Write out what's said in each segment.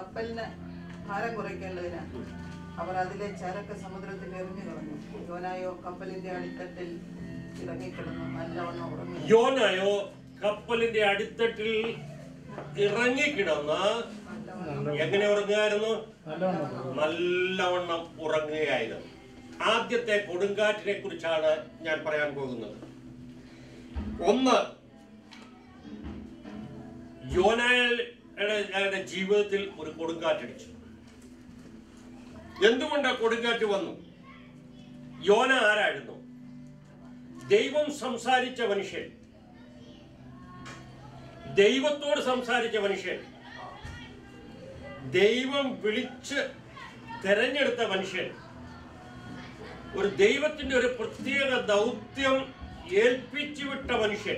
കപ്പലിന് ഭാരം കുറയ്ക്കേണ്ടതിന് അവർ അതിലെ ചരക്ക് സമുദ്രത്തിൽ എറിഞ്ഞു കളഞ്ഞു യോനായോ കപ്പലിന്റെ അടിത്തട്ടിൽ ഇറങ്ങിക്കിടന്നു നല്ലവണ്ണം ഉറങ്ങി യോനായോ കപ്പലിന്റെ അടിത്തട്ടിൽ ഇറങ്ങിക്കിടന്ന് എങ്ങനെ ഉറങ്ങുകയായിരുന്നു നല്ലവണ്ണം ഉറങ്ങുകയായിരുന്നു ആദ്യത്തെ കൊടുങ്കാറ്റിനെ കുറിച്ചാണ് ഞാൻ പറയാൻ പോകുന്നത് ഒന്ന് യോനായുടെ ജീവിതത്തിൽ ഒരു കൊടുങ്കാറ്റടിച്ചു എന്തുകൊണ്ടാ കൊടുങ്കാറ്റ് വന്നു യോന ആരായിരുന്നു ദൈവം സംസാരിച്ച മനുഷ്യൻ ദൈവത്തോട് സംസാരിച്ച മനുഷ്യൻ ദൈവം വിളിച്ച് തെരഞ്ഞെടുത്ത മനുഷ്യൻ ഒരു ദൈവത്തിന്റെ ഒരു പ്രത്യേക ദൗത്യം ഏൽപ്പിച്ചു വിട്ട മനുഷ്യൻ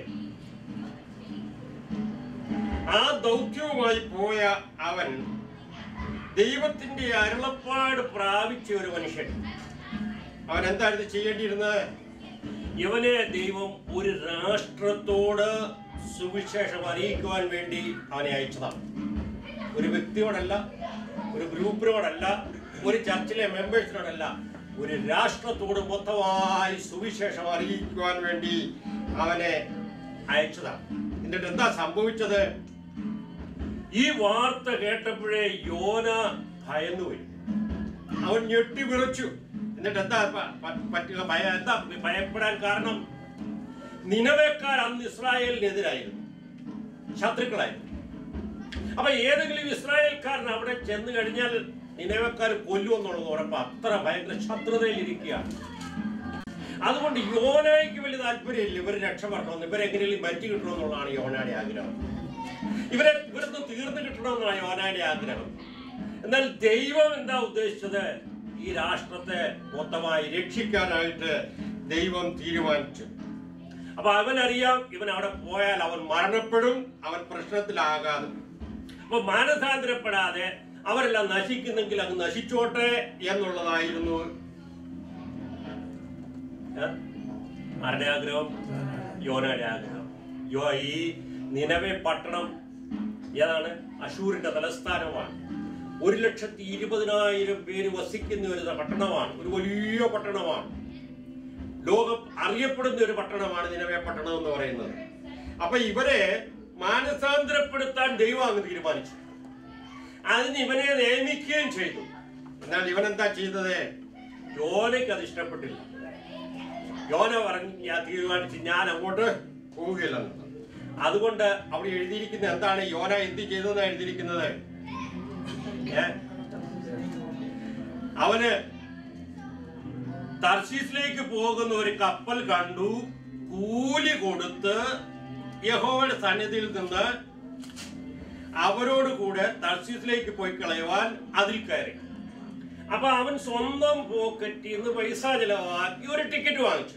ആ ദൗത്യവുമായി പോയ അവൻ ദൈവത്തിന്റെ അരുളപ്പാട് പ്രാപിച്ച ഒരു മനുഷ്യൻ അവൻ എന്തായിരുന്നു ചെയ്യേണ്ടിയിരുന്നത് ഇവനെ ദൈവം ഒരു രാഷ്ട്രത്തോട് സുവിശേഷം അറിയിക്കുവാൻ വേണ്ടി അവനെ അയച്ചതാണ് ഒരു വ്യക്തിയോടല്ല ഒരു ഗ്രൂപ്പിനോടല്ല ഒരു ചർച്ചിലെ മെമ്പേഴ്സിനോടല്ല ഒരു രാഷ്ട്രത്തോട് മൊത്തമായി സുവിശേഷം അറിയിക്കുവാൻ വേണ്ടി അവനെ അയച്ചതാണ് എന്നിട്ട് എന്താ സംഭവിച്ചത് ഈ വാർത്ത കേട്ടപ്പോഴേ യോന ഭയന്നുപോയി അവൻ ഞെട്ടി വിറച്ചു എന്നിട്ട് എന്താ പ- പ- പറ്റുക ഭയ എന്താ ഭയപ്പെടാൻ കാരണം നിലവേക്കാർ അന്ന് ഇസ്രായേലിനെതിരായിരുന്നു ശത്രുക്കളായിരുന്നു അപ്പൊ ഏതെങ്കിലും ഇസ്രായേൽക്കാരൻ അവിടെ ചെന്ന് കഴിഞ്ഞാൽ നിലവേക്കാർ കൊല്ലുമെന്നുള്ളത് ഉറപ്പ് അത്ര ഭയങ്കര ശത്രുതയിൽ ഇരിക്കുകയാണ് അതുകൊണ്ട് യോനായ്ക്ക് വലിയ താല്പര്യമില്ല ഇവർ രക്ഷപ്പെടണമെന്ന് ഇവരെങ്ങനെയും മരിച്ചു കിട്ടണമെന്നുള്ളതാണ് യോനയുടെ ആഗ്രഹം ഇവരെ ഇവരൊന്ന് തീർന്നു കിട്ടണമെന്നാണ് യോനയുടെ ആഗ്രഹം എന്നാൽ ദൈവം എന്താ ഉദ്ദേശിച്ചത് ഈ രാഷ്ട്രത്തെ മൊത്തമായി രക്ഷിക്കാനായിട്ട് ദൈവം തീരുമാനിച്ചു അപ്പൊ അവനറിയാം ഇവൻ അവിടെ പോയാൽ അവൻ മരണപ്പെടും അവൻ പ്രശ്നത്തിലാകാതെ അപ്പൊ മാനസാന്തരപ്പെടാതെ അവരെല്ലാം നശിക്കുന്നെങ്കിൽ അങ്ങ് നശിച്ചോട്ടെ എന്നുള്ളതായിരുന്നു ഏ? ആരുടെ ആഗ്രഹം യോനയുടെ ആഗ്രഹം യോ ഈ നിലവെ പട്ടണം ഏതാണ് അശൂരിന്റെ തലസ്ഥാനമാണ് ഒരു ലക്ഷത്തി ഇരുപതിനായിരം പേര് വസിക്കുന്ന ഒരു പട്ടണമാണ് ഒരു വലിയ പട്ടണമാണ് ലോകം അറിയപ്പെടുന്ന ഒരു പട്ടണമാണ് നിലവെ പട്ടണം എന്ന് പറയുന്നത് അപ്പൊ ഇവരെ മാനസാന്തരപ്പെടുത്താൻ ദൈവം അങ്ങ് തീരുമാനിച്ചു അതിന് ഇവനെ നിയമിക്കുകയും ചെയ്തു എന്നാൽ ഇവൻ എന്താ ചെയ്തത് യോനയ്ക്ക് അത് ഇഷ്ടപ്പെട്ടില്ല യോന പറഞ്ഞ് ഞാൻ തീരുമാനിച്ച് ഞാൻ അങ്ങോട്ട് പോവുകയില്ലെന്ന് അതുകൊണ്ട് അവിടെ എഴുതിയിരിക്കുന്ന എന്താണ് യോന എന്ത് ചെയ്തതെന്ന് എഴുതിയിരിക്കുന്നത് ഏ? അവന് തർശീസിലേക്ക് പോകുന്ന ഒരു കപ്പൽ കണ്ടു കൂലി കൊടുത്ത് യഹോവയുടെ സന്നിധിയിൽ നിന്ന് അവരോട് കൂടെ തർശീസിലേക്ക് പോയി കളയുവാൻ അതിൽ കയറി അപ്പൊ അവൻ സ്വന്തം പോക്കറ്റിൽ നിന്ന് പൈസ ചെലവാക്കി ഒരു ടിക്കറ്റ് വാങ്ങിച്ചു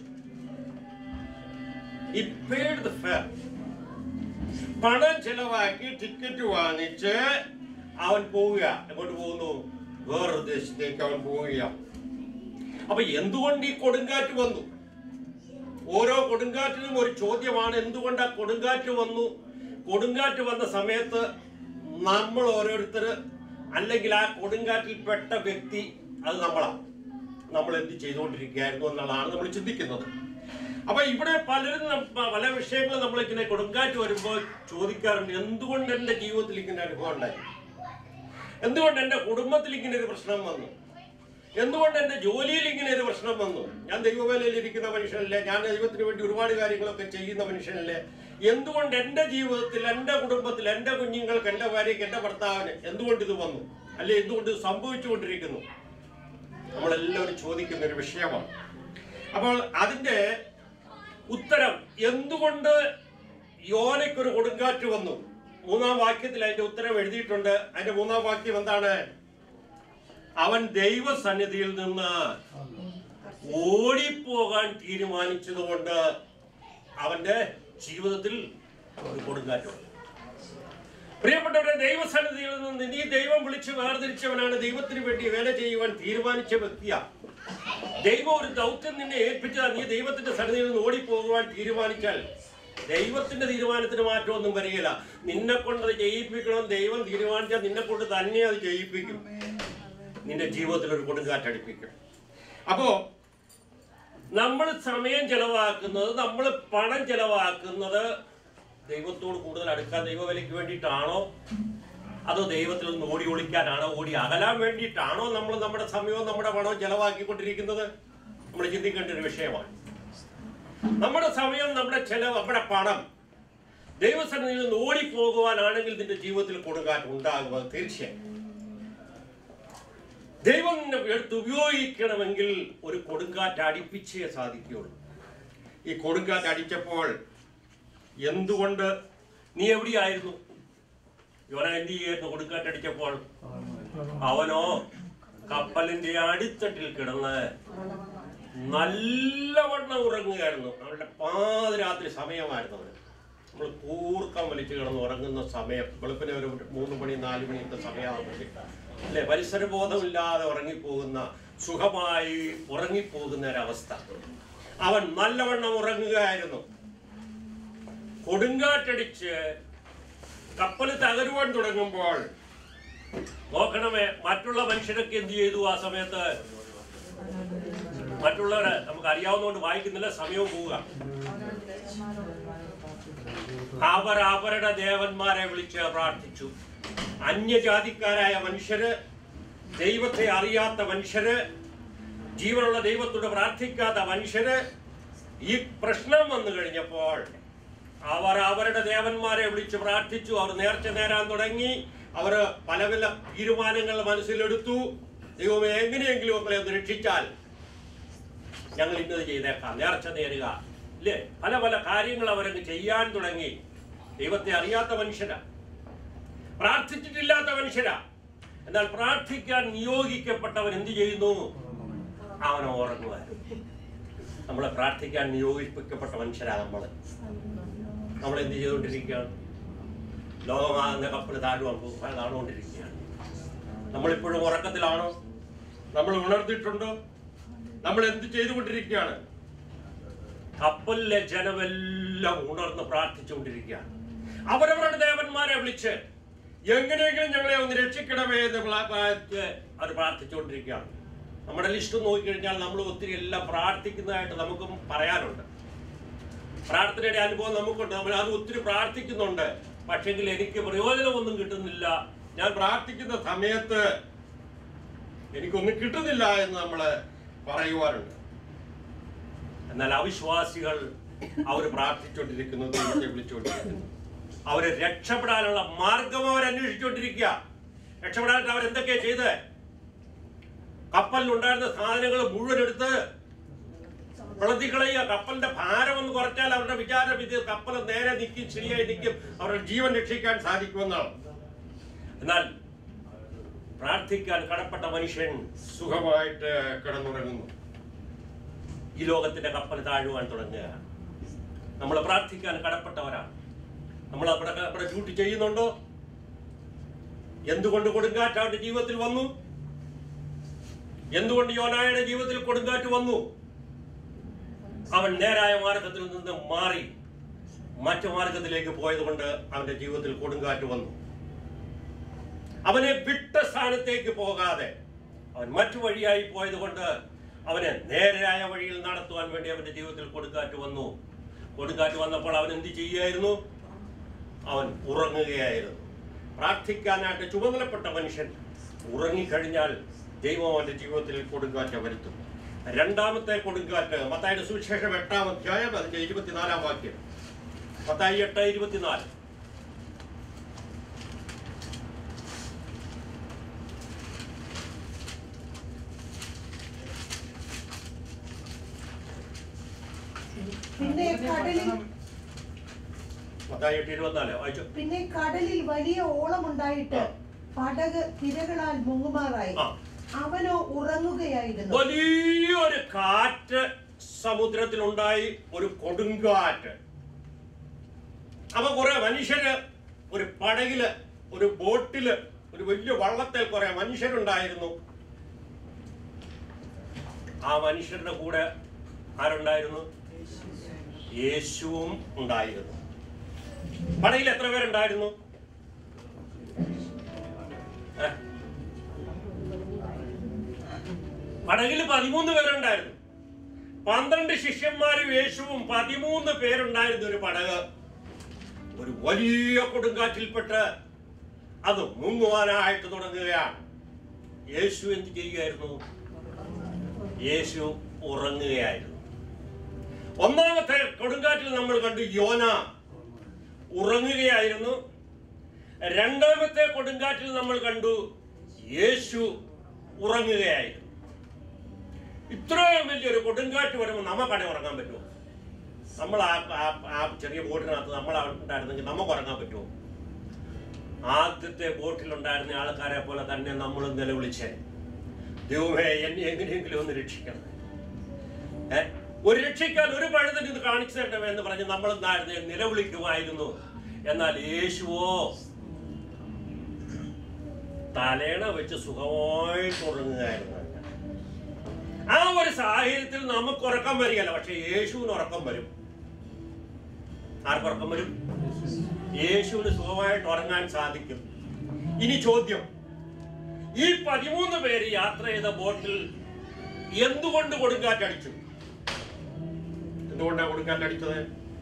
He paid the fare. പണം ചെലവാക്കി ടിക്കറ്റ് വാങ്ങിച്ച് അവൻ പോവുക എങ്ങോട്ട് പോകുന്നു വേറൊരു ദേശത്തേക്ക് അവൻ പോവുക അപ്പൊ എന്തുകൊണ്ട് ഈ കൊടുങ്കാറ്റ് വന്നു ഓരോ കൊടുങ്കാറ്റിനും ഒരു ചോദ്യമാണ് എന്തുകൊണ്ട് ആ കൊടുങ്കാറ്റ് വന്നു കൊടുങ്കാറ്റ് വന്ന സമയത്ത് നമ്മൾ ഓരോരുത്തർ അല്ലെങ്കിൽ ആ കൊടുങ്കാറ്റിൽ പെട്ട വ്യക്തി അത് നമ്മളാണ് നമ്മൾ എന്ത് ചെയ്തുകൊണ്ടിരിക്കുകയായിരുന്നു എന്നുള്ളതാണ് നമ്മൾ ചിന്തിക്കുന്നത് അപ്പൊ ഇവിടെ പലരും നം- പ- പല വിഷയങ്ങളും നമ്മൾ ഇങ്ങനെ കൊടുങ്കാറ്റ് വരുമ്പോൾ ചോദിക്കാറുണ്ട് എന്തുകൊണ്ട് എന്റെ ജീവിതത്തിൽ ഇങ്ങനെ അനുഭവം ഉണ്ടായി എന്തുകൊണ്ട് എന്റെ കുടുംബത്തിൽ ഇങ്ങനെ ഒരു പ്രശ്നം വന്നു എന്തുകൊണ്ട് എന്റെ ജോലിയിൽ ഇങ്ങനെ ഒരു പ്രശ്നം വന്നു ഞാൻ ദൈവവേലയിൽ ഇരിക്കുന്ന മനുഷ്യനല്ലേ ഞാൻ ദൈവത്തിന് വേണ്ടി ഒരുപാട് കാര്യങ്ങളൊക്കെ ചെയ്യുന്ന മനുഷ്യനല്ലേ എന്തുകൊണ്ട് എന്റെ ജീവിതത്തിൽ എന്റെ കുടുംബത്തിൽ എന്റെ കുഞ്ഞുങ്ങൾക്ക് എന്റെ ഭാര്യയ്ക്ക് എന്റെ ഭർത്താവിന് എന്തുകൊണ്ട് ഇത് വന്നു അല്ലെ എന്തുകൊണ്ട് ഇത് സംഭവിച്ചുകൊണ്ടിരിക്കുന്നു നമ്മളെല്ലാവരും ചോദിക്കുന്ന ഒരു വിഷയമാണ് അപ്പോൾ അതിന്റെ ഉത്തരം എന്തുകൊണ്ട് യോനയ്ക്കൊരു കൊടുങ്കാറ്റ് വന്നു മൂന്നാം വാക്യത്തിൽ അതിന്റെ ഉത്തരം എഴുതിയിട്ടുണ്ട് അതിന്റെ മൂന്നാം വാക്യം എന്താണ് അവൻ ദൈവസന്നിധിയിൽ നിന്ന് ഓടിപ്പോകാൻ തീരുമാനിച്ചതുകൊണ്ട് അവന്റെ ജീവിതത്തിൽ ഒരു കൊടുങ്കാറ്റ് വന്നു പ്രിയപ്പെട്ടവരെ ദൈവസന്നിധിയിൽ നിന്ന് നീ ദൈവം വിളിച്ച് വേർതിരിച്ചവനാണ് ദൈവത്തിന് വേണ്ടി വേല ചെയ്യുവാൻ തീരുമാനിച്ച വ്യക്തിയാ ദൈവം ഒരു ദൗത്യം നിന്നെ ഏൽപ്പിച്ചതാ നീ ദൈവത്തിന്റെ സന്നിധിയിൽ നിന്ന് ഓടിപ്പോകുവാൻ തീരുമാനിച്ചാൽ ദൈവത്തിന്റെ തീരുമാനത്തിന് മാറ്റമൊന്നും വരികയില്ല നിന്നെ കൊണ്ട് അത് ചെയ്യിപ്പിക്കണം ദൈവം തീരുമാനിച്ചാൽ നിന്നെ കൊണ്ട് തന്നെ അത് ചെയ്യിപ്പിക്കും നിന്റെ ജീവിതത്തിൽ ഒരു കൊടുങ്കാറ്റടിപ്പിക്കും അപ്പോ നമ്മൾ സമയം ചെലവാക്കുന്നത് നമ്മൾ പണം ചെലവാക്കുന്നത് ദൈവത്തോട് കൂടുതൽ അടുക്കാൻ ദൈവവിലയ്ക്ക് വേണ്ടിയിട്ടാണോ അതോ ദൈവത്തിൽ നിന്ന് ഓടി ഒളിക്കാനാണോ ഓടി അകലാൻ വേണ്ടിയിട്ടാണോ നമ്മൾ നമ്മുടെ സമയവും നമ്മുടെ പണവും ചെലവാക്കിക്കൊണ്ടിരിക്കുന്നത് നമ്മൾ ചിന്തിക്കേണ്ട ഒരു വിഷയമാണ് നമ്മുടെ സമയം നമ്മുടെ ചെലവ് നമ്മുടെ പണം ദൈവസന്നിധിയിൽ നിന്ന് ഓടിപ്പോകുവാനാണെങ്കിൽ നിന്റെ ജീവിതത്തിൽ കൊടുങ്കാറ്റ് ഉണ്ടാകുക തീർച്ചയായും ദൈവം നിന്നെ എടുത്ത് ഉപയോഗിക്കണമെങ്കിൽ ഒരു കൊടുങ്കാറ്റ് അടിപ്പിച്ചേ സാധിക്കുകയുള്ളൂ ഈ കൊടുങ്കാറ്റ് അടിച്ചപ്പോൾ എന്തുകൊണ്ട് നീ എവിടെയായിരുന്നു യോന എന്ത് ചെയ്യായിരുന്നു കൊടുങ്കാറ്റ് അടിച്ചപ്പോൾ അവനോ കപ്പലിന്റെ അടിത്തട്ടിൽ കിടന്ന് നല്ലവണ്ണം ഉറങ്ങുകയായിരുന്നു അവരുടെ പാതിരാത്രി സമയമായിരുന്നു അവന് നമ്മൾ കൂർക്കം വലിച്ചു കിടന്ന് ഉറങ്ങുന്ന സമയം വെളുപ്പിനെ ഒരു മൂന്ന് മണി നാല് മണിയൊക്കെ സമയമാകുമ്പോൾ അല്ലെ പരിസരബോധമില്ലാതെ ഉറങ്ങിപ്പോകുന്ന സുഖമായി ഉറങ്ങിപ്പോകുന്ന ഒരവസ്ഥ അവൻ നല്ലവണ്ണം ഉറങ്ങുകയായിരുന്നു കൊടുങ്കാറ്റടിച്ച് കപ്പൽ തകരുവാൻ തുടങ്ങുമ്പോൾ നോക്കണമേ മറ്റുള്ള മനുഷ്യരൊക്കെ എന്ത് ചെയ്തു ആ സമയത്ത് മറ്റുള്ളവരെ നമുക്ക് അറിയാവുന്നതുകൊണ്ട് വായിക്കുന്നില്ല സമയവും പോവുക അവർ അവരുടെ ദേവന്മാരെ വിളിച്ച് പ്രാർത്ഥിച്ചു അന്യജാതിക്കാരായ മനുഷ്യര് ദൈവത്തെ അറിയാത്ത മനുഷ്യര് ജീവനുള്ള ദൈവത്തോട് പ്രാർത്ഥിക്കാത്ത മനുഷ്യര് ഈ പ്രശ്നം വന്നു കഴിഞ്ഞപ്പോൾ അവർ അവരുടെ ദേവന്മാരെ വിളിച്ച് പ്രാർത്ഥിച്ചു അവർ നേർച്ച നേരാൻ തുടങ്ങി അവർ പല പല തീരുമാനങ്ങൾ മനസ്സിലെടുത്തു ദൈവമേ എങ്ങനെയെങ്കിലും മക്കളെ ഒന്ന് രക്ഷിച്ചാൽ ഞങ്ങൾ ഇന്നത് ചെയ്തേക്കാം നേർച്ച നേരുക ഇല്ലേ പല പല കാര്യങ്ങൾ അവരങ്ങ് ചെയ്യാൻ തുടങ്ങി ദൈവത്തെ അറിയാത്ത മനുഷ്യരാ പ്രാർത്ഥിച്ചിട്ടില്ലാത്ത മനുഷ്യരാ എന്നാൽ പ്രാർത്ഥിക്കാൻ നിയോഗിക്കപ്പെട്ടവൻ എന്ത് ചെയ്യുന്നു അവൻ ഉറങ്ങുക നമ്മളെ പ്രാർത്ഥിക്കാൻ നിയോഗിക്കപ്പെട്ട മനുഷ്യരാ നമ്മള് നമ്മൾ എന്ത് ചെയ്തുകൊണ്ടിരിക്കുകയാണ് ലോകമാകുന്ന കപ്പൽ താഴുവാൻ പോകും താഴ്ന്നുകൊണ്ടിരിക്കുകയാണ് നമ്മളിപ്പോഴും ഉറക്കത്തിലാണോ നമ്മൾ ഉണർന്നിട്ടുണ്ടോ നമ്മൾ എന്ത് ചെയ്തുകൊണ്ടിരിക്കുകയാണ് കപ്പലിലെ ജനമെല്ലാം ഉണർന്ന് പ്രാർത്ഥിച്ചുകൊണ്ടിരിക്കുകയാണ് അവരവരുടെ ദേവന്മാരെ വിളിച്ച് എങ്ങനെയെങ്കിലും ഞങ്ങളെ ഒന്ന് രക്ഷിക്കണമേ എന്ന് പ്ലാ- പ്രാ- അവർ പ്രാർത്ഥിച്ചുകൊണ്ടിരിക്കുകയാണ് നമ്മുടെ ലിസ്റ്റ് നോക്കിക്കഴിഞ്ഞാൽ നമ്മൾ ഒത്തിരി എല്ലാം പ്രാർത്ഥിക്കുന്നതായിട്ട് നമുക്കും പറയാനുണ്ട് പ്രാർത്ഥനയുടെ അനുഭവം നമുക്കുണ്ട് നമ്മൾ അത് ഒത്തിരി പ്രാർത്ഥിക്കുന്നുണ്ട് പക്ഷെങ്കിൽ എനിക്ക് പ്രയോജനമൊന്നും കിട്ടുന്നില്ല ഞാൻ പ്രാർത്ഥിക്കുന്ന സമയത്ത് എനിക്കൊന്നും കിട്ടുന്നില്ല എന്ന് നമ്മൾ പറയുവാറുണ്ട് എന്നാൽ അവിശ്വാസികൾ അവർ പ്രാർത്ഥിച്ചുകൊണ്ടിരിക്കുന്നു ദൈവത്തെ വിളിച്ചുകൊണ്ടിരിക്കുന്നു അവര് രക്ഷപ്പെടാനുള്ള മാർഗം അവർ അന്വേഷിച്ചുകൊണ്ടിരിക്കുക രക്ഷപ്പെടാനായിട്ട് അവരെന്തൊക്കെയാ ചെയ്തത് കപ്പലിലുണ്ടായിരുന്ന സാധനങ്ങൾ മുഴുവൻ എടുത്ത് പ്രളത്തിക്കളയുക കപ്പലിന്റെ ഭാരം ഒന്ന് കുറച്ചാൽ അവരുടെ വിചാരം ഇത് കപ്പൽ നേരെ നിൽക്കും ശരിയായി നിൽക്കും അവരുടെ ജീവൻ രക്ഷിക്കാൻ സാധിക്കുമെന്നാണ് എന്നാൽ പ്രാർത്ഥിക്കാൻ കടപ്പെട്ട മനുഷ്യൻ സുഖമായിട്ട് കിടന്നുറങ്ങുന്നു ഈ ലോകത്തിന്റെ കപ്പൽ താഴുവാൻ തുടങ്ങുകയാണ് നമ്മൾ പ്രാർത്ഥിക്കാൻ കടപ്പെട്ടവരാണ് നമ്മൾ അവിടെ അവിടെ ഡ്യൂട്ടി ചെയ്യുന്നുണ്ടോ എന്തുകൊണ്ട് കൊടുങ്കാറ്റ് അവന്റെ ജീവിതത്തിൽ വന്നു എന്തുകൊണ്ട് യോനായുടെ ജീവിതത്തിൽ കൊടുങ്കാറ്റ് വന്നു അവൻ നേരായ മാർഗത്തിൽ നിന്ന് മാറി മറ്റു മാർഗത്തിലേക്ക് പോയതുകൊണ്ട് അവന്റെ ജീവിതത്തിൽ കൊടുങ്കാറ്റ് വന്നു അവനെ വിട്ട സ്ഥാനത്തേക്ക് പോകാതെ അവൻ മറ്റു വഴിയായി പോയതുകൊണ്ട് അവനെ നേരായ വഴിയിൽ നടത്തുവാൻ വേണ്ടി അവന്റെ ജീവിതത്തിൽ കൊടുങ്കാറ്റ് വന്നു കൊടുങ്കാറ്റ് വന്നപ്പോൾ അവൻ എന്ത് ചെയ്യുകയായിരുന്നു അവൻ ഉറങ്ങുകയായിരുന്നു പ്രാർത്ഥിക്കാനായിട്ട് ചുമതലപ്പെട്ട മനുഷ്യൻ ഉറങ്ങിക്കഴിഞ്ഞാൽ ദൈവം അവന്റെ ജീവിതത്തിൽ കൊടുങ്കാറ്റ് വരുത്തും രണ്ടാമത്തെ കൊടുങ്കാറ്റ് മത്തായുടെ സുവിശേഷം എട്ടാം അധ്യായം അതിന്റെ ഇരുപത്തിനാലാം വാക്യം മത്തായി എട്ട് ഇരുപത്തിനാല് പിന്നെ കടലിൽ മത്തായി എട്ട് ഇരുപത്തിനാല് വായിച്ചു പിന്നെ കടലിൽ വലിയ ഓളമുണ്ടായിട്ട് ആ. പടക് തിരകളാൽ മുങ്ങുമാറായി ആ. അവനോ ഉറങ്ങുകയായിരുന്നു വലിയൊരു കാറ്റ് സമുദ്രത്തിലുണ്ടായി ഒരു കൊടുങ്കാറ്റ് അപ്പൊ കുറെ മനുഷ്യര് ഒരു പടകില് ഒരു ബോട്ടില് ഒരു വലിയ വള്ളത്തിൽ കുറെ മനുഷ്യരുണ്ടായിരുന്നു ആ മനുഷ്യരുടെ കൂടെ ആരുണ്ടായിരുന്നു യേശുവും ഉണ്ടായിരുന്നു പടയിൽ എത്ര പേരുണ്ടായിരുന്നു ഏ? പടകിൽ പതിമൂന്ന് പേരുണ്ടായിരുന്നു പന്ത്രണ്ട് ശിഷ്യന്മാരും യേശുവും പതിമൂന്ന് പേരുണ്ടായിരുന്ന ഒരു പടക് ഒരു വലിയ കൊടുങ്കാറ്റിൽപ്പെട്ട് അത് മുങ്ങുവാനായിട്ട് തുടങ്ങുകയാണ് യേശു എന്ത് ചെയ്യുകയായിരുന്നു യേശു ഉറങ്ങുകയായിരുന്നു ഒന്നാമത്തെ കൊടുങ്കാറ്റിൽ നമ്മൾ കണ്ടു യോന ഉറങ്ങുകയായിരുന്നു രണ്ടാമത്തെ കൊടുങ്കാറ്റിൽ നമ്മൾ കണ്ടു യേശു ഉറങ്ങുകയായിരുന്നു ഇത്രയും വലിയൊരു കൊടുങ്കാറ്റ് വരുമ്പോൾ നമുക്കടെ ഉറങ്ങാൻ പറ്റുമോ നമ്മൾ ആ ആ- ആ ചെറിയ ബോട്ടിനകത്ത് നമ്മൾ അവിടെ ഉണ്ടായിരുന്നെങ്കിൽ നമുക്ക് ഉറങ്ങാൻ പറ്റുമോ ആദ്യത്തെ ബോട്ടിലുണ്ടായിരുന്ന ആൾക്കാരെ പോലെ തന്നെ നമ്മൾ നിലവിളിച്ചേ ദൈവമേ എന്നെ എങ്ങനെയെങ്കിലും ഒന്ന് രക്ഷിക്കണം ഏ? ഒരു രക്ഷിക്കാൻ ഒരു പഴുതൻ ഇത് കാണിച്ചു തരണമേ എന്ന് പറഞ്ഞ് നമ്മൾ എന്തായിരുന്നു നിലവിളിക്കുമായിരുന്നു എന്നാൽ യേശുവോ തലേണ വെച്ച് സുഖമായിട്ട് ഉറങ്ങുകയായിരുന്നു ആ ഒരു സാഹചര്യത്തിൽ നമുക്ക് ഉറക്കം വരികയല്ല പക്ഷെ യേശുവിന് ഉറക്കം വരും ആർക്ക് ഉറക്കം വരും യേശുവിന് സുഖമായിട്ട് ഉറങ്ങാൻ സാധിക്കും ഇനി ചോദ്യം ഈ പതിമൂന്ന് പേര് യാത്ര ചെയ്ത ബോട്ടിൽ എന്തുകൊണ്ട് കൊടുങ്കാറ്റടിച്ചു എന്തുകൊണ്ടാണ് കൊടുങ്കാറ്റടിച്ചത്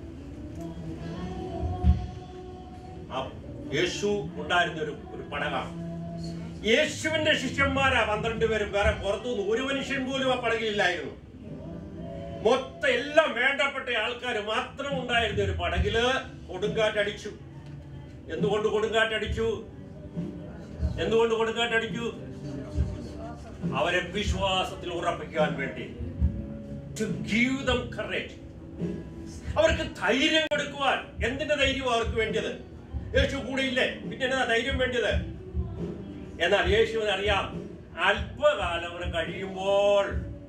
ആ യേശു ഉണ്ടായിരുന്ന ഒരു ഒരു പടകാണ് യേശുവിന്റെ ശിഷ്യന്മാരാ പന്ത്രണ്ട് പേരും വേറെ പുറത്തുനിന്ന് ഒരു മനുഷ്യൻ പോലും ആ പടകിലില്ലായിരുന്നു മൊത്തം എല്ലാം വേണ്ടപ്പെട്ട ആൾക്കാർ മാത്രം ഉണ്ടായിരുന്ന ഒരു പടകില് കൊടുങ്കാറ്റടിച്ചു എന്തുകൊണ്ട് കൊടുങ്കാറ്റടിച്ചു എന്തുകൊണ്ട് കൊടുങ്കാറ്റടിച്ചു അവരെ വിശ്വാസത്തിൽ ഉറപ്പിക്കാൻ വേണ്ടി ടു ഗീവ് ദം കറേജ് അവർക്ക് ധൈര്യം കൊടുക്കുവാൻ എന്തിന്റെ ധൈര്യം അവർക്ക് വേണ്ടിയത് യേശു കൂടെ ഇല്ലേ പിന്നെ എന്താ ധൈര്യം വേണ്ടിയത് എന്നാൽ യേശുവിന് അറിയാം അല്പകാലം അവിടെ കഴിയുമ്പോൾ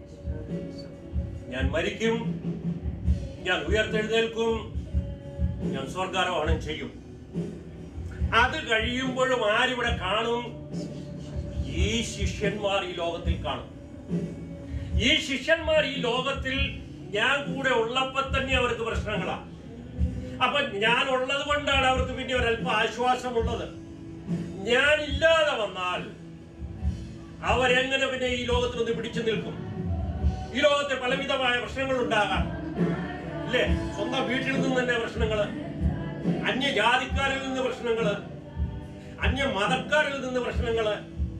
ഞാൻ മരിക്കും ഞാൻ ഉയർത്തെഴുന്നേൽക്കും ഞാൻ സ്വർഗാരോഹണം ചെയ്യും അത് കഴിയുമ്പോഴും ആരിവിടെ കാണും ഈ ശിഷ്യന്മാർ ഈ ലോകത്തിൽ കാണും ഈ ശിഷ്യന്മാർ ഈ ലോകത്തിൽ ഞാൻ കൂടെ ഉള്ളപ്പോ തന്നെ അവർക്ക് പ്രശ്നങ്ങളാ അപ്പൊ ഞാൻ ഉള്ളത് കൊണ്ടാണ് അവർക്ക് പിന്നെ ഒരല്പം ആശ്വാസമുള്ളത് ഞാൻ ഇല്ലാതെ വന്നാൽ അവരെങ്ങനെ പിന്നെ ഈ ലോകത്തിൽ നിന്ന് പിടിച്ചു നിൽക്കും ഈ ലോകത്തെ പലവിധമായ പ്രശ്നങ്ങൾ ഉണ്ടാകാം ഇല്ലേ സ്വന്തം വീട്ടിൽ നിന്ന് തന്നെ പ്രശ്നങ്ങള് അന്യജാതിക്കാരിൽ നിന്ന് പ്രശ്നങ്ങള് അന്യ മതക്കാരിൽ നിന്ന് പ്രശ്നങ്ങള്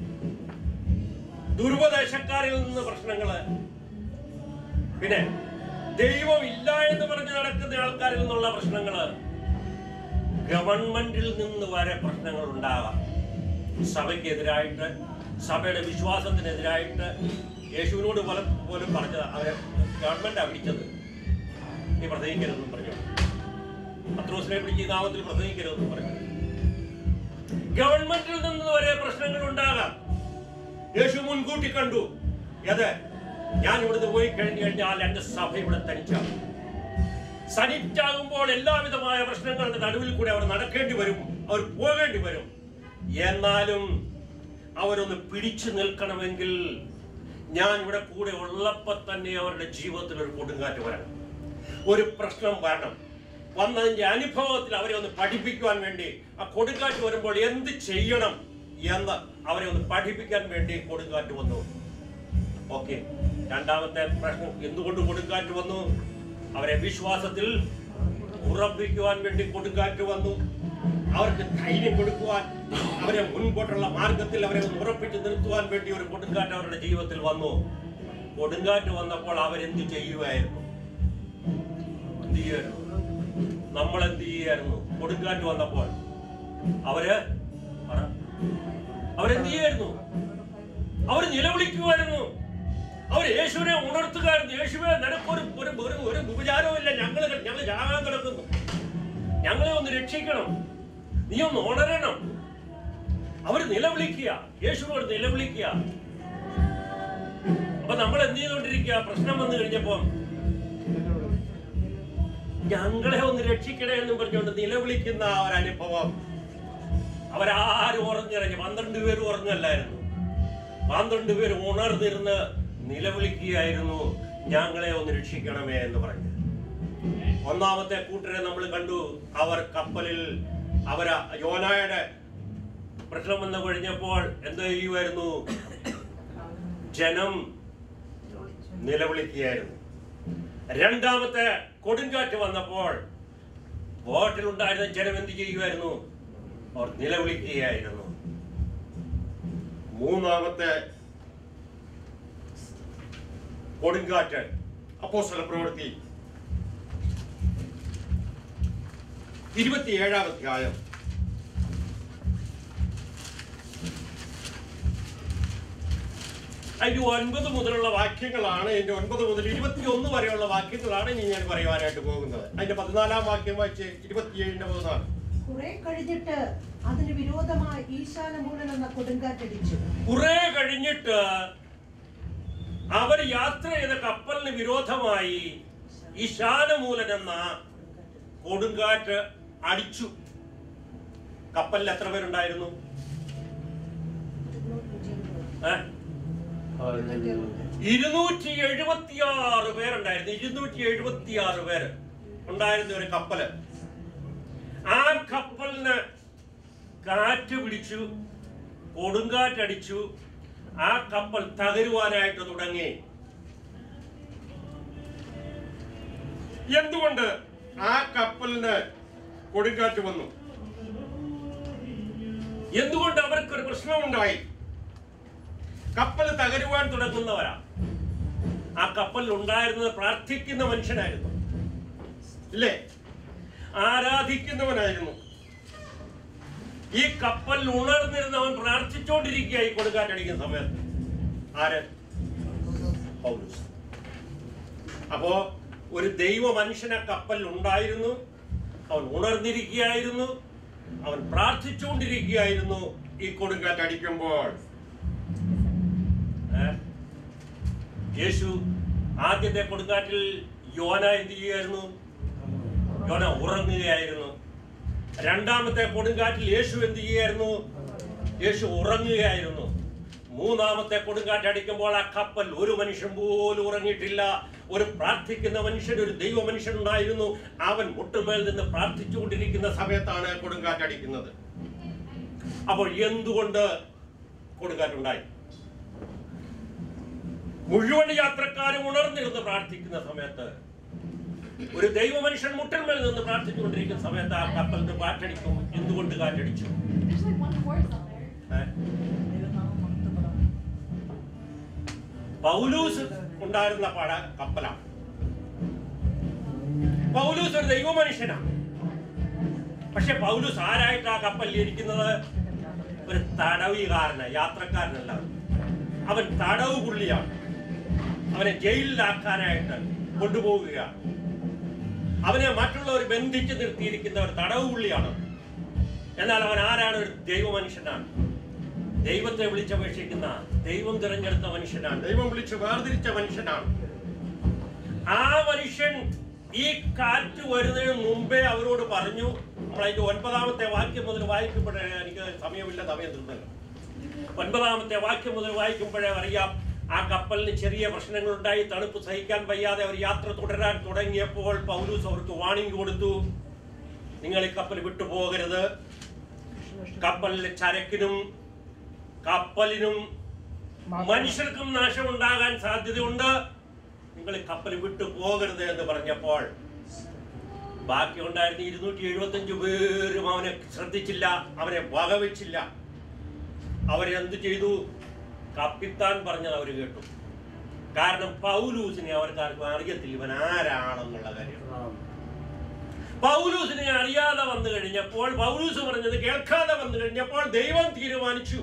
ദുർപദേശക്കാരിൽ നിന്ന് പ്രശ്നങ്ങള് പിന്നെ ദൈവം ഇല്ല എന്ന് പറഞ്ഞ് നടക്കുന്ന ആൾക്കാരിൽ നിന്നുള്ള പ്രശ്നങ്ങള് ഗവൺമെന്റിൽ നിന്ന് വരെ പ്രശ്നങ്ങൾ ഉണ്ടാകാം സഭയ്ക്കെതിരായിട്ട് സഭയുടെ വിശ്വാസത്തിനെതിരായിട്ട് യേശുവിനോട് പല പോലും പറഞ്ഞത് അവരെ ഗവൺമെന്റാ പിടിച്ചത് നീ പ്രസംഗിക്കരുതെന്നും പറഞ്ഞു പത്രോസിനെ പിടിച്ച് ഈ നാമത്തിൽ പ്രസംഗിക്കരുതെന്നും പറഞ്ഞു ഗവൺമെന്റിൽ നിന്ന് വരെ പ്രശ്നങ്ങൾ ഉണ്ടാകാം യേശു മുൻകൂട്ടി കണ്ടു അത് ഞാൻ ഇവിടുന്ന് പോയി കഴിഞ്ഞു കഴിഞ്ഞാൽ എന്റെ സഭ ഇവിടെ തനിച്ചാകും സനിറ്റാകുമ്പോൾ എല്ലാവിധമായ പ്രശ്നങ്ങളുടെ നടുവിൽ കൂടെ അവർ നടക്കേണ്ടി വരും അവർ പോകേണ്ടി വരും എന്നാലും അവരൊന്ന് പിടിച്ചു നിൽക്കണമെങ്കിൽ ഞാൻ ഇവിടെ കൂടെ ഉള്ളപ്പോൾ തന്നെ അവരുടെ ജീവിതത്തിൽ ഒരു കൊടുങ്കാറ്റ് വരണം ഒരു പ്രശ്നം വരണം വന്നതിന്റെ അനുഭവത്തിൽ അവരെ ഒന്ന് പഠിപ്പിക്കുവാൻ വേണ്ടി ആ കൊടുങ്കാറ്റ് വരുമ്പോൾ എന്ത് ചെയ്യണം എന്ന് അവരെ ഒന്ന് പഠിപ്പിക്കാൻ വേണ്ടി കൊടുങ്കാറ്റ് വന്നു ഓക്കെ രണ്ടാമത്തെ പ്രശ്നം എന്തുകൊണ്ട് കൊടുങ്കാറ്റ് വന്നു അവരെ വിശ്വാസത്തിൽ ഉറപ്പിക്കുവാൻ വേണ്ടി കൊടുങ്കാറ്റ് വന്നു അവർക്ക് ധൈര്യം കൊടുക്കുവാൻ അവരെ മുൻപോട്ടുള്ള മാർഗത്തിൽ അവരെ ഒന്ന് ഉറപ്പിച്ച് നിർത്തുവാൻ വേണ്ടി ഒരു കൊടുങ്കാറ്റ് അവരുടെ ജീവിതത്തിൽ വന്നു കൊടുങ്കാറ്റ് വന്നപ്പോൾ അവരെന്ത് ചെയ്യുമായിരുന്നു എന്ത് ചെയ്യുമായിരുന്നു നമ്മൾ എന്ത് ചെയ്യായിരുന്നു കൊടുങ്കാറ്റ് വന്നപ്പോൾ അവര് പറ. അവരെന്ത് ചെയ്യായിരുന്നു അവർ നിലവിളിക്കുമായിരുന്നു അവർ യേശുവിനെ ഉണർത്തുകയായിരുന്നു യേശുവെ നിനക്കൊരു ഒരു ഒരു ഒരു ഉപചാരവും ഇല്ല ഞങ്ങൾ ഞങ്ങൾ ജാകാൻ കിടക്കുന്നു ഞങ്ങളെ ഒന്ന് രക്ഷിക്കണം നീ ഒന്ന് ഉണരണം അവർ നിലവിളിക്കുക യേശുവിനോട് നിലവിളിക്കുക അപ്പൊ നമ്മൾ എന്ത് ചെയ്തുകൊണ്ടിരിക്കുക പ്രശ്നം വന്നു കഴിഞ്ഞപ്പോ ഞങ്ങളെ ഒന്ന് രക്ഷിക്കണേ എന്ന് പറഞ്ഞുകൊണ്ട് നിലവിളിക്കുന്ന ആ ഒരു അനുഭവം അവരാരും ഉറങ്ങിറങ്ങി പന്ത്രണ്ട് പേര് ഉറങ്ങല്ലായിരുന്നു പന്ത്രണ്ട് പേര് ഉണർന്നിരുന്ന് നിലവിളിക്കുകയായിരുന്നു ഞങ്ങളെ ഒന്ന് രക്ഷിക്കണമേ എന്ന് പറഞ്ഞു ഒന്നാമത്തെ കൂട്ടരെ നമ്മൾ കണ്ടു അവർ കപ്പലിൽ അവര യോനായുടെ പ്രശ്നം വന്നു കഴിഞ്ഞപ്പോൾ എന്ത് ചെയ്യുമായിരുന്നു ജനം നിലവിളിക്കുകയായിരുന്നു രണ്ടാമത്തെ കൊടുങ്കാറ്റ് വന്നപ്പോൾ ബോട്ടിലുണ്ടായിരുന്ന ജനം എന്ത് ചെയ്യുമായിരുന്നു അവർ നിലവിളിക്കുകയായിരുന്നു മൂന്നാമത്തെ കൊടുങ്കാറ്റ് അപ്പോസ്തല പ്രവൃത്തി ഇരുപത്തിയേഴാം അധ്യായം അതിന്റെ ഒൻപത് മുതലുള്ള വാക്യങ്ങളാണ് അതിന്റെ ഒൻപത് മുതൽ ഇരുപത്തിയൊന്ന് വരെയുള്ള വാക്യങ്ങളാണ് ഇനി ഞാൻ പറയുവാനായിട്ട് പോകുന്നത് അതിന്റെ പതിനാലാം വാക്യം വായിച്ച് ഇരുപത്തിയേഴിന്റെ പതിനാല് കുറെ കഴിഞ്ഞിട്ട് അതിന് വിരോധമായി ഈശാനമൂലൻ എന്ന കൊടുങ്കാറ്റടിച്ചു കുറെ കഴിഞ്ഞിട്ട് അവർ യാത്ര ചെയ്ത കപ്പലിന് വിരോധമായി ഈശാനമൂലൻ എന്ന കൊടുങ്കാറ്റ് അടിച്ചു കപ്പലിൽ എത്ര പേരുണ്ടായിരുന്നു ഏ? ഇരുന്നൂറ്റി എഴുപത്തിയാറ് പേരുണ്ടായിരുന്നു ഇരുന്നൂറ്റി എഴുപത്തിയാറ് പേര് ഉണ്ടായിരുന്ന ഒരു കപ്പല് ആ കപ്പലിന് കാറ്റ് പിടിച്ചു കൊടുങ്കാറ്റടിച്ചു ആ കപ്പൽ തകരുവാനായിട്ട് തുടങ്ങി എന്തുകൊണ്ട് ആ കപ്പലിന് കൊടുങ്കാറ്റ് വന്നു എന്തുകൊണ്ട് അവർക്കൊരു പ്രശ്നമുണ്ടായി കപ്പൽ തകരുവാൻ തുടങ്ങുന്നവരാ ആ കപ്പലിൽ ഉണ്ടായിരുന്നത് പ്രാർത്ഥിക്കുന്ന മനുഷ്യനായിരുന്നു ഇല്ലേ ആരാധിക്കുന്നവനായിരുന്നു ഈ കപ്പലിൽ ഉണർന്നിരുന്നവൻ പ്രാർത്ഥിച്ചുകൊണ്ടിരിക്കുക ഈ കൊടുക്കാറ്റടിക്കുന്ന സമയത്ത് ആര് പൗലോസ് അപ്പോ ഒരു ദൈവ മനുഷ്യനെ കപ്പലിൽ ഉണ്ടായിരുന്നു അവൻ ഉണർന്നിരിക്കുകയായിരുന്നു അവൻ പ്രാർത്ഥിച്ചുകൊണ്ടിരിക്കുകയായിരുന്നു ഈ കൊടുങ്കാറ്റടിക്കുമ്പോൾ ഏ? യേശു ആദ്യത്തെ കൊടുങ്കാറ്റിൽ യോന എന്ത് ചെയ്യുകയായിരുന്നു യോന ഉറങ്ങുകയായിരുന്നു രണ്ടാമത്തെ കൊടുങ്കാറ്റിൽ യേശു എന്ത് ചെയ്യുകയായിരുന്നു യേശു ഉറങ്ങുകയായിരുന്നു മൂന്നാമത്തെ കൊടുങ്കാറ്റ് അടിക്കുമ്പോൾ ആ കപ്പൽ ഒരു മനുഷ്യൻ പോലും ഉറങ്ങിയിട്ടില്ല ഒരു പ്രാർത്ഥിക്കുന്ന മനുഷ്യൻ ഒരു ദൈവ മനുഷ്യൻ ഉണ്ടായിരുന്നു അവൻ മുട്ടുമേൽ നിന്ന് പ്രാർത്ഥിച്ചുകൊണ്ടിരിക്കുന്ന സമയത്താണ് കൊടുങ്കാറ്റ് അടിക്കുന്നത് അപ്പോൾ എന്തുകൊണ്ട് കൊടുങ്കാറ്റുണ്ടായി മുഴുവൻ യാത്രക്കാരും ഉണർന്നിരുന്ന് പ്രാർത്ഥിക്കുന്ന സമയത്ത് ഒരു ദൈവ മനുഷ്യൻ മുട്ടന്മേൽ നിന്ന് പ്രാർത്ഥിച്ചുകൊണ്ടിരിക്കുന്ന സമയത്ത് ആ കപ്പലിന് കാറ്റടിക്കും എന്തുകൊണ്ട് കാറ്റടിച്ചു There's like one horse on there. ഏ? പൗലൂസ് ഉണ്ടായിരുന്ന പട കപ്പലാണ് പൗലൂസ് ഒരു ദൈവ മനുഷ്യനാണ് പക്ഷെ പൗലൂസ് ആരായിട്ട് ആ കപ്പലിൽ ഇരിക്കുന്നത് ഒരു തടവുകാരന് യാത്രക്കാരനല്ല അവൻ. അവൻ തടവ് പുള്ളിയാണ് അവനെ ജയിലിലാക്കാനായിട്ട് കൊണ്ടുപോവുകയാണ് അവനെ മറ്റുള്ളവർ ബന്ധിച്ച് നിർത്തിയിരിക്കുന്ന ഒരു തടവ് പുള്ളിയാണ് എന്നാൽ അവൻ ആരാണ് ഒരു ദൈവ മനുഷ്യനാണ് ദൈവത്തെ വിളിച്ചപേക്ഷിക്കുന്ന ദൈവം തിരഞ്ഞെടുത്ത മനുഷ്യനാണ് ദൈവം വിളിച്ച് വേർതിരിച്ച മനുഷ്യനാണ് ആ മനുഷ്യൻ ഈ കാറ്റ് വരുന്നതിന് മുമ്പേ അവരോട് പറഞ്ഞു നമ്മളതിന്റെ ഒൻപതാമത്തെ വാക്യം മുതൽ വായിക്കുമ്പോഴേ എനിക്ക് സമയമില്ല സമയം തീർന്നല്ലോ ഒൻപതാമത്തെ വാക്യം മുതൽ വായിക്കുമ്പോഴേ അറിയാം ആ കപ്പലിന് ചെറിയ പ്രശ്നങ്ങളുണ്ടായി തണുപ്പ് സഹിക്കാൻ വയ്യാതെ അവർ യാത്ര തുടരാൻ തുടങ്ങിയപ്പോൾ പൗലൂസ് അവർക്ക് വാണിംഗ് കൊടുത്തു നിങ്ങൾ ഈ കപ്പൽ വിട്ടു പോകരുത് കപ്പലിലെ ചരക്കിനും കപ്പലിനും മനുഷ്യർക്കും നാശമുണ്ടാകാൻ സാധ്യതയുണ്ട് നിങ്ങൾ ഈ കപ്പൽ വിട്ടു പോകരുത് എന്ന് പറഞ്ഞപ്പോൾ ബാക്കി ഉണ്ടായിരുന്ന ഇരുന്നൂറ്റി എഴുപത്തി അഞ്ച് പേരും അവനെ ശ്രദ്ധിച്ചില്ല അവനെ വകവെച്ചില്ല അവരെന്ത് ചെയ്തു കപ്പിത്താൻ പറഞ്ഞത് അവർ കേട്ടു കാരണം പൗലൂസിനെ അവർക്കാർക്കും അറിയത്തില്ല ഇവൻ ആരാണെന്നുള്ള കാര്യം പൗലൂസിനെ അറിയാതെ വന്നു കഴിഞ്ഞപ്പോൾ പൗലൂസ് പറഞ്ഞത് കേൾക്കാതെ വന്നു കഴിഞ്ഞപ്പോൾ ദൈവം തീരുമാനിച്ചു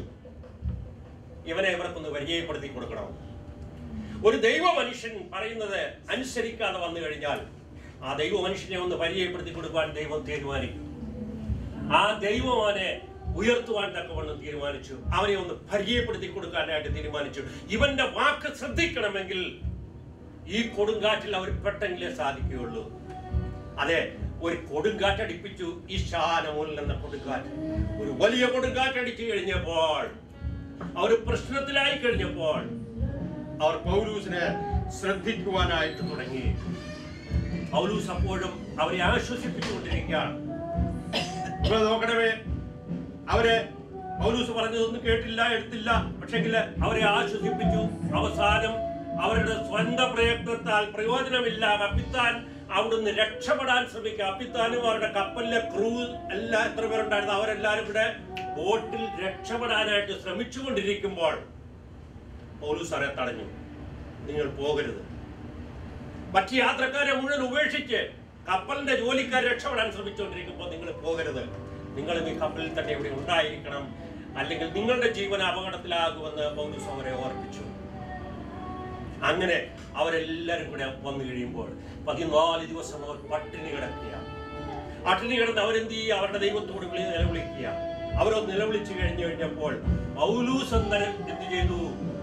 ഇവനെ ഇവർക്കൊന്ന് പരിചയപ്പെടുത്തി കൊടുക്കണം ഒരു ദൈവ മനുഷ്യൻ പറയുന്നത് അനുസരിക്കാതെ വന്നു കഴിഞ്ഞാൽ ആ ദൈവ മനുഷ്യനെ ഒന്ന് പരിചയപ്പെടുത്തി കൊടുക്കാൻ ദൈവം തീരുമാനിക്കും ആ ദൈവം അവനെ ഉയർത്തുവാൻ തക്കവണ്ണം തീരുമാനിച്ചു അവനെ ഒന്ന് പരിചയപ്പെടുത്തി കൊടുക്കാനായിട്ട് തീരുമാനിച്ചു ഇവന്റെ വാക്ക് ശ്രദ്ധിക്കണമെങ്കിൽ ഈ കൊടുങ്കാറ്റിൽ അവർ പെട്ടെങ്കിലേ സാധിക്കുകയുള്ളൂ അതെ ഒരു കൊടുങ്കാറ്റടിപ്പിച്ചു ഈ ഷാനമൂലിൽ എന്ന കൊടുങ്കാറ്റ് ഒരു വലിയ കൊടുങ്കാറ്റടിച്ചു കഴിഞ്ഞപ്പോൾ അവർ പ്രശ്നത്തിലായി കഴിഞ്ഞപ്പോൾ അവർ പൗലൂസിനെ ശ്രദ്ധിക്കുവാനായിട്ട് തുടങ്ങി പൗലൂസ് അപ്പോഴും അവരെ ആശ്വസിപ്പിച്ചുകൊണ്ടിരിക്കുകയാണ് നിങ്ങൾ നോക്കണമേ അവരെ പൗലൂസ് പറഞ്ഞതൊന്നും കേട്ടില്ല എടുത്തില്ല പക്ഷെങ്കിൽ അവരെ ആശ്വസിപ്പിച്ചു അവസാനം അവരുടെ സ്വന്തം പ്രയത്നത്താൽ പ്രയോജനമില്ല കപ്പിത്താൻ അവിടുന്ന് രക്ഷപ്പെടാൻ ശ്രമിക്കുക കപ്പിത്താനും അവരുടെ കപ്പലിലെ ക്രൂ എല്ലാം എത്ര പേരുണ്ടായിരുന്നു അവരെല്ലാരും കൂടെ ബോട്ടിൽ രക്ഷപ്പെടാനായിട്ട് ശ്രമിച്ചുകൊണ്ടിരിക്കുമ്പോൾ പൗലൂസ് അവരെ തടഞ്ഞു നിങ്ങൾ പോകരുത് മറ്റ് യാത്രക്കാരെ മുഴുവൻ ഉപേക്ഷിച്ച് കപ്പലിന്റെ ജോലിക്കാർ രക്ഷപ്പെടാൻ ശ്രമിച്ചുകൊണ്ടിരിക്കുമ്പോൾ നിങ്ങൾ പോകരുത് നിങ്ങൾ ഈ കപ്പലിൽ തന്നെ ഇവിടെ ഉണ്ടായിരിക്കണം അല്ലെങ്കിൽ നിങ്ങളുടെ ജീവൻ അപകടത്തിലാകുമെന്ന് പൗലൂസ് അവരെ ഓർപ്പിച്ചു അങ്ങനെ അവരെല്ലാരും കൂടെ വന്നു കഴിയുമ്പോൾ പതിനാല് ദിവസം അവർ പട്ടിണി കിടക്കുകയാണ് പട്ടിണി കിടന്ന് അവരെന്ത് ചെയ്യുക അവരുടെ ദൈവത്തോട് വിളി നിലവിളിക്കുക അവരൊന്ന് നിലവിളിച്ചു കഴിഞ്ഞു കഴിഞ്ഞപ്പോൾ പൗലൂസ് അന്നേരം എന്ത് ചെയ്തു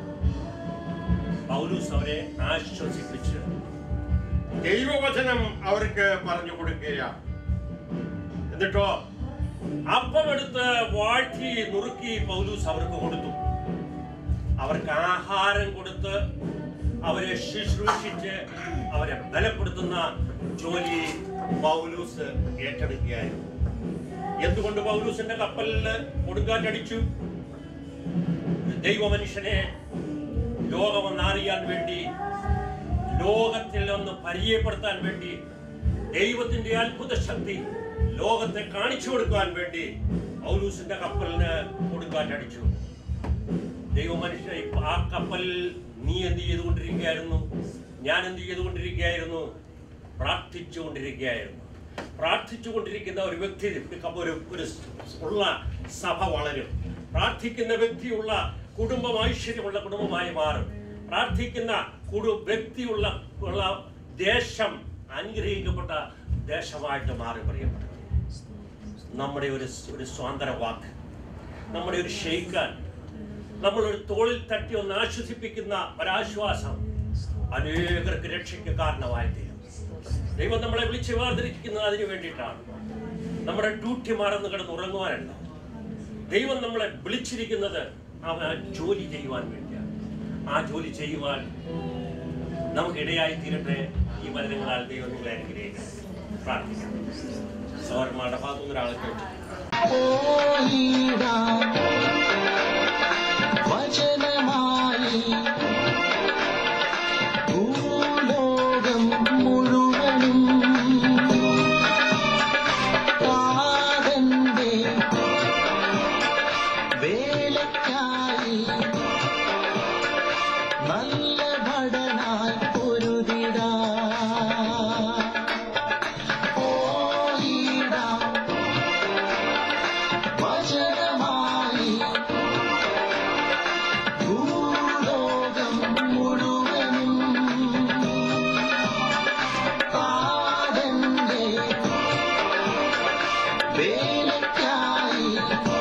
പൗലൂസ് അവരെ ആശ്വസിപ്പിച്ചു ദൈവവചനം അവർക്ക് പറഞ്ഞു കൊടുക്കുകയാണ് എന്നിട്ടോ അപ്പമെടുത്ത് വാഴ്ത്തി നുറുക്കി പൗലൂസ് അവർക്ക് കൊടുത്തു അവർക്ക് ആഹാരം കൊടുത്ത് അവരെ ശുശ്രൂഷിച്ച് അവരെ ബലപ്പെടുത്തുന്ന ജോലി പൗലൂസ് ഏറ്റെടുക്കുകയായിരുന്നു എന്തുകൊണ്ട് പൗലൂസിന്റെ കപ്പലിൽ കൊടുങ്കാറ്റടിച്ചു ദൈവമനുഷ്യനെ ലോകമെന്ന് അറിയാൻ വേണ്ടി ലോകത്തിൽ ഒന്ന് പരിചയപ്പെടുത്താൻ വേണ്ടി ദൈവത്തിന്റെ അത്ഭുത ശക്തി ലോകത്തെ കാണിച്ചു കൊടുക്കാൻ വേണ്ടി പൗലൂസിന്റെ കപ്പലിന് കൊടുങ്കാറ്റടിച്ചു ദൈവമനുഷ്യ ഇപ്പൊ ആ കപ്പലിൽ നീ എന്ത് ചെയ്തുകൊണ്ടിരിക്കുകയായിരുന്നു ഞാൻ എന്ത് ചെയ്തുകൊണ്ടിരിക്കുകയായിരുന്നു പ്രാർത്ഥിച്ചുകൊണ്ടിരിക്കുകയായിരുന്നു പ്രാർത്ഥിച്ചുകൊണ്ടിരിക്കുന്ന ഒരു വ്യക്തി ഒരു ഒരു ഉള്ള സഭ വളരും പ്രാർത്ഥിക്കുന്ന വ്യക്തിയുള്ള കുടുംബം ഐശ്വര്യമുള്ള കുടുംബമായി മാറും പ്രാർത്ഥിക്കുന്ന കുടു വ്യക്തിയുള്ള ഉള്ള ദേശം അനുഗ്രഹിക്കപ്പെട്ട ദേശമായിട്ട് മാറി പ്രിയപ്പെട്ടത് നമ്മുടെ ഒരു ഒരു സ്വാതന്ത്ര്യ വാക്ക് നമ്മുടെ ഒരു ഷെയ്ക്കാൻ നമ്മളൊരു തോളിൽ തട്ടി ഒന്ന് ആശ്വസിപ്പിക്കുന്ന ഒരാശ്വാസം അനേകർക്ക് രക്ഷയ്ക്ക് കാരണമായി തീരും ദൈവം നമ്മളെ വിളിച്ച് വേർതിരിക്കുന്നത് അതിനു വേണ്ടിയിട്ടാണ് നമ്മുടെ ഡ്യൂട്ടി മറന്ന് കിടന്ന് ഉറങ്ങുവാനല്ല ദൈവം നമ്മളെ വിളിച്ചിരിക്കുന്നത് അവൻ ആ ജോലി ചെയ്യുവാൻ വേണ്ടിയാണ് ആ ജോലി ചെയ്യുവാൻ നമുക്ക് ഇടയായി തീരട്ടെ ഈ വചനങ്ങളാൽ ദൈവം നിങ്ങളെ അനുഗ്രഹിക്കട്ടെ പ്രാർത്ഥിക്കാം സൗരന്മാരുടെ ഭാഗത്തുനിന്ന് ഒരാളെ കേട്ടു വചനമായി ഭൂലോകം മുഴുവനും പാതന്റെ വേലയ്ക്കായി നല്ല ഭടനായി പൊരുതിടാ ഓയിടാം വചനമായി ഭൂലോകം മുഴുവനും പാതന്റെ വേലയ്ക്കായി